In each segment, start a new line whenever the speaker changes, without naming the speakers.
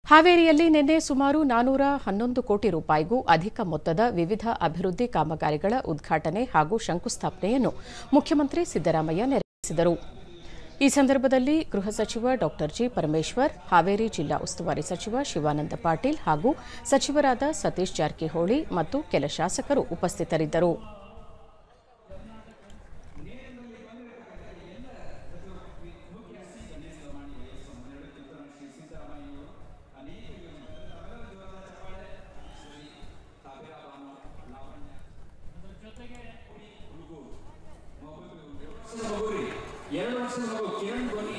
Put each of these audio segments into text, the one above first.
ಹಾವೇರಿಯಲ್ಲಿ ನಿನ್ನೆ ಸುಮಾರು ನಾನೂರ ಹನ್ನೊಂದು ಕೋಟಿ ರೂಪಾಯಿಗೂ ಅಧಿಕ ಮೊತ್ತದ ವಿವಿಧ ಅಭಿವೃದ್ಧಿ ಕಾಮಗಾರಿಗಳ ಉದ್ಘಾಟನೆ ಹಾಗೂ ಶಂಕುಸ್ಥಾಪನೆಯನ್ನು ಮುಖ್ಯಮಂತ್ರಿ ಸಿದ್ದರಾಮಯ್ಯ ನೆರವೇರಿಸಿದರು ಈ ಸಂದರ್ಭದಲ್ಲಿ ಗೃಹ ಸಚಿವ ಡಾ ಜಿ ಪರಮೇಶ್ವರ್ ಹಾವೇರಿ ಜಿಲ್ಲಾ ಉಸ್ತುವಾರಿ ಸಚಿವ ಶಿವಾನಂದ ಪಾಟೀಲ್ ಹಾಗೂ ಸಚಿವರಾದ ಸತೀಶ್ ಜಾರಕಿಹೊಳಿ ಮತ್ತು ಕೆಲ ಶಾಸಕರು ಉಪಸ್ಥಿತರಿದ್ದರು
ಎರಡು ವರ್ಷದ ಮಗು ಕಿರಣ್ ಧ್ವನಿ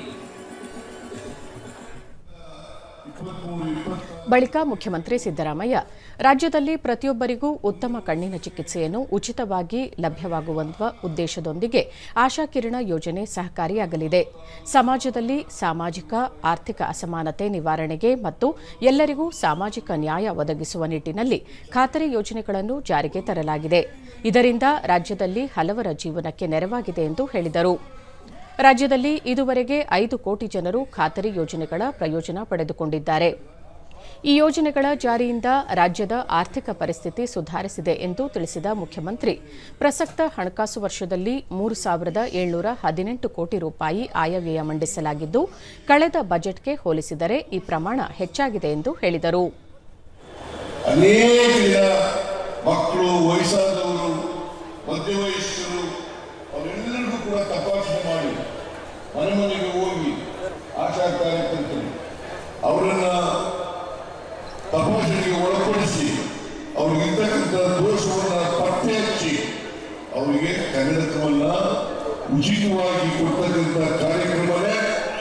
ಇಪ್ಪತ್ಮೂರು ಇಪ್ಪತ್ತ
ಬಳಿಕ ಮುಖ್ಯಮಂತ್ರಿ ಸಿದ್ದರಾಮಯ್ಯ ರಾಜ್ಯದಲ್ಲಿ ಪ್ರತಿಯೊಬ್ಬರಿಗೂ ಉತ್ತಮ ಕಣ್ಣಿನ ಚಿಕಿತ್ಸೆಯನ್ನು ಉಚಿತವಾಗಿ ಲಭ್ಯವಾಗುವಂತ ಉದ್ದೇಶದೊಂದಿಗೆ ಆಶಾಕಿರಣ ಯೋಜನೆ ಸಹಕಾರಿಯಾಗಲಿದೆ ಸಮಾಜದಲ್ಲಿ ಸಾಮಾಜಿಕ ಆರ್ಥಿಕ ಅಸಮಾನತೆ ನಿವಾರಣೆಗೆ ಮತ್ತು ಎಲ್ಲರಿಗೂ ಸಾಮಾಜಿಕ ನ್ಯಾಯ ಒದಗಿಸುವ ನಿಟ್ಟಿನಲ್ಲಿ ಖಾತರಿ ಯೋಜನೆಗಳನ್ನು ಜಾರಿಗೆ ತರಲಾಗಿದೆ ಇದರಿಂದ ರಾಜ್ಯದಲ್ಲಿ ಹಲವರ ಜೀವನಕ್ಕೆ ನೆರವಾಗಿದೆ ಎಂದು ಹೇಳಿದರು ರಾಜ್ಯದಲ್ಲಿ ಇದುವರೆಗೆ ಐದು ಕೋಟಿ ಜನರು ಖಾತರಿ ಯೋಜನೆಗಳ ಪ್ರಯೋಜನ ಪಡೆದುಕೊಂಡಿದ್ದಾರೆ ಈ ಯೋಜನೆಗಳ ಜಾರಿಯಿಂದ ರಾಜ್ಯದ ಆರ್ಥಿಕ ಪರಿಸ್ಥಿತಿ ಸುಧಾರಿಸಿದೆ ಎಂದು ತಿಳಿಸಿದ ಮುಖ್ಯಮಂತ್ರಿ ಪ್ರಸಕ್ತ ಹಣಕಾಸು ವರ್ಷದಲ್ಲಿ ಮೂರು ಸಾವಿರದ ಏಳ್ನೂರ ಹದಿನೆಂಟು ಕೋಟಿ ರೂಪಾಯಿ ಆಯವ್ಯಯ ಮಂಡಿಸಲಾಗಿದ್ದು ಕಳೆದ ಬಜೆಟ್ಗೆ ಹೋಲಿಸಿದರೆ ಈ ಪ್ರಮಾಣ ಹೆಚ್ಚಾಗಿದೆ ಎಂದು ಹೇಳಿದರು
ಅನೇಕ ಜನ ಮಕ್ಕಳು ವಯಸ್ಸಾದವರು ಮಧ್ಯವಯಸ್ಕರು ಅವರೆಲ್ಲರಿಗೂ ಕೂಡ ತಪಾಸಣೆ ಮಾಡಿ ಮನೆ ಮನೆಗೆ ಹೋಗಿ ಆಶಾ ಕಾರ್ಯಕರ್ತರು ಅವರನ್ನ ತಪಾಸಣೆಗೆ ಒಳಪಡಿಸಿ ಅವ್ರಿಗಿರ್ತಕ್ಕಂಥ ದೋಷವನ್ನ ಪತ್ತೆ ಹಚ್ಚಿ ಅವರಿಗೆ ಕನ್ನಡಕವನ್ನ ಉಚಿತವಾಗಿ ಕೊಡ್ತಕ್ಕಂಥ ಕಾರ್ಯಕ್ರಮನೇ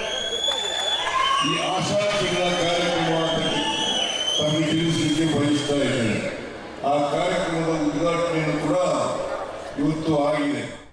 ಈ ಆಶಾ ಕಿರಣ ಕಾರ್ಯಕ್ರಮ ಅಂತ ತಮಗೆ ತಿಳಿಸಲಿಕ್ಕೆ ಬಯಸ್ತಾ ಇದ್ದೇನೆ ಆ ಕಾರ್ಯಕ್ರಮದ ಉದ್ಘಾಟನೆಯನ್ನು ಕೂಡ ಇವತ್ತು ಆಗಿದೆ